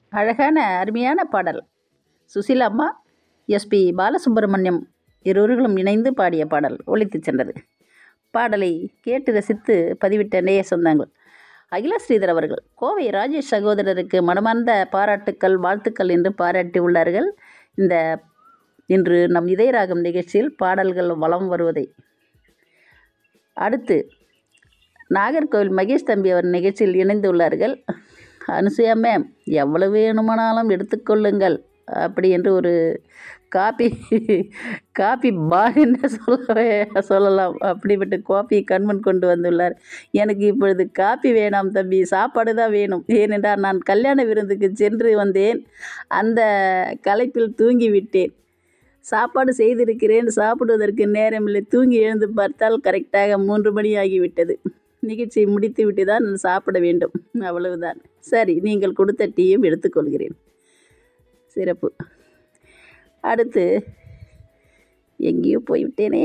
அழகான அருமையான பாடல் சுசிலாம்மா எஸ்பி பாலசுப்ரமணியம் இருவர்களும் இணைந்து பாடிய பாடல் ஒலித்துச் சென்றது பாடலை கேட்டு ரசித்து பதிவிட்ட நேய சொந்தங்கள் அகில ஸ்ரீதர் அவர்கள் கோவை ராஜேஷ் சகோதரருக்கு மனமார்ந்த பாராட்டுக்கள் வாழ்த்துக்கள் என்று பாராட்டி உள்ளார்கள் இந்த இன்று நம் இதயராகம் நிகழ்ச்சியில் பாடல்கள் வலம் வருவதை அடுத்து நாகர்கோவில் மகேஷ் தம்பி அவர் நிகழ்ச்சியில் இணைந்துள்ளார்கள் அனுசூயா மேம் எவ்வளவு வேணுமானாலும் எடுத்துக்கொள்ளுங்கள் அப்படி என்று ஒரு காப்பி காப்பி பார் என்று சொல்லவே சொல்லலாம் அப்படிப்பட்ட காப்பி கண்முன் கொண்டு வந்துள்ளார் எனக்கு இப்பொழுது காப்பி வேணாம் தம்பி சாப்பாடு தான் வேணும் ஏனென்றால் நான் கல்யாண விருந்துக்கு சென்று வந்தேன் அந்த களைப்பில் தூங்கி விட்டேன் சாப்பாடு செய்திருக்கிறேன் சாப்பிடுவதற்கு நேரமில்லை தூங்கி எழுந்து பார்த்தால் கரெக்டாக மூன்று மணி ஆகிவிட்டது நிகழ்ச்சியை முடித்துவிட்டு தான் நான் சாப்பிட வேண்டும் அவ்வளவுதான் சரி நீங்கள் கொடுத்த டீயும் எடுத்துக்கொள்கிறேன் சிறப்பு அடுத்து எங்கேயோ போய்விட்டேனே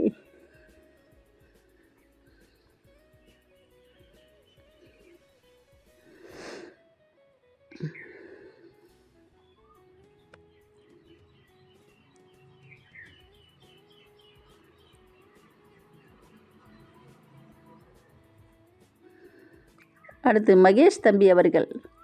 அடுத்து மகேஷ் தம்பி அவர்கள்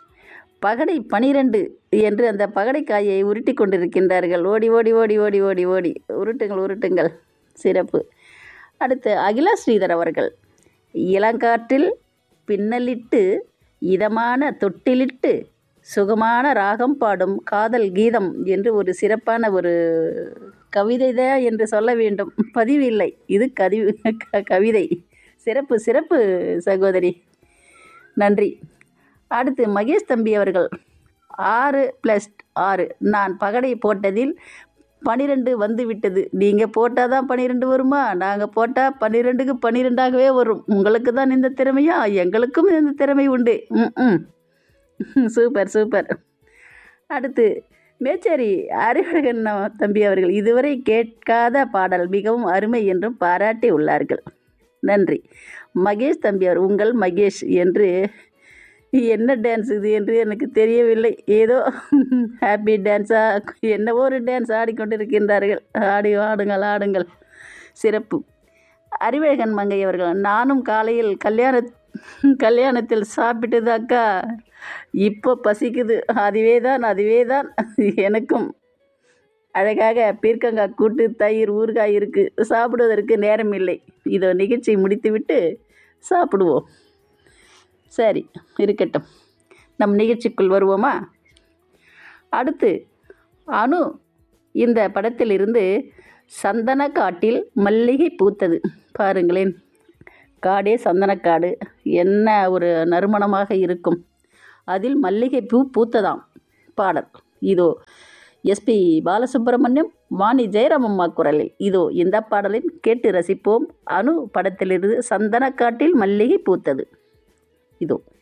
பகடை பனிரெண்டு என்று அந்த பகடைக்காயை உருட்டி கொண்டிருக்கின்றார்கள் ஓடி ஓடி ஓடி ஓடி ஓடி ஓடி உருட்டுங்கள் உருட்டுங்கள் சிறப்பு அடுத்து அகிலா ஸ்ரீதர் அவர்கள் இளங்காற்றில் பின்னலிட்டு இதமான தொட்டிலிட்டு சுகமான ராகம் பாடும் காதல் கீதம் என்று ஒரு சிறப்பான ஒரு கவிதை தான் என்று சொல்ல வேண்டும் பதிவு இல்லை இது கதி கவிதை சிறப்பு சிறப்பு சகோதரி நன்றி அடுத்து மகேஷ் தம்பி அவர்கள் ஆறு ப்ளஸ் ஆறு நான் பகடை போட்டதில் பனிரெண்டு வந்து விட்டது நீங்கள் போட்டால் தான் பன்னிரெண்டு வருமா நாங்கள் போட்டால் பன்னிரெண்டுக்கு பன்னிரெண்டாகவே வரும் உங்களுக்கு தான் இந்த திறமையா எங்களுக்கும் இந்த திறமை உண்டு ம் ம் சூப்பர் சூப்பர் அடுத்து மேச்சேரி அறிவழகன் தம்பி அவர்கள் இதுவரை கேட்காத பாடல் மிகவும் அருமை என்றும் பாராட்டி உள்ளார்கள் நன்றி மகேஷ் தம்பி அவர் உங்கள் மகேஷ் என்று என்ன டான்ஸ் இது என்று எனக்கு தெரியவில்லை ஏதோ ஹாப்பி டான்ஸாக என்னவோ ஒரு டான்ஸ் ஆடிக்கொண்டிருக்கின்றார்கள் ஆடி ஆடுங்கள் ஆடுங்கள் சிறப்பு அறிவழகன் மங்கை அவர்கள் நானும் காலையில் கல்யாண கல்யாணத்தில் சாப்பிட்டது அக்கா இப்போ பசிக்குது அதுவே தான் அதுவே தான் எனக்கும் அழகாக பீர்க்கங்காய் கூட்டு தயிர் ஊறுகாய் இருக்குது சாப்பிடுவதற்கு நேரம் இல்லை இதோ நிகழ்ச்சி முடித்துவிட்டு சாப்பிடுவோம் சரி இருக்கட்டும் நம் நிகழ்ச்சிக்குள் வருவோமா அடுத்து அணு இந்த படத்திலிருந்து சந்தன காட்டில் மல்லிகை பூத்தது பாருங்களேன் காடே சந்தனக்காடு என்ன ஒரு நறுமணமாக இருக்கும் அதில் மல்லிகை பூ பூத்ததாம் பாடல் இதோ எஸ்பி பாலசுப்ரமணியம் வாணி ஜெயராமம்மா குரலில் இதோ இந்த பாடலின் கேட்டு ரசிப்போம் அணு படத்திலிருந்து சந்தனக்காட்டில் மல்லிகை பூத்தது இதோ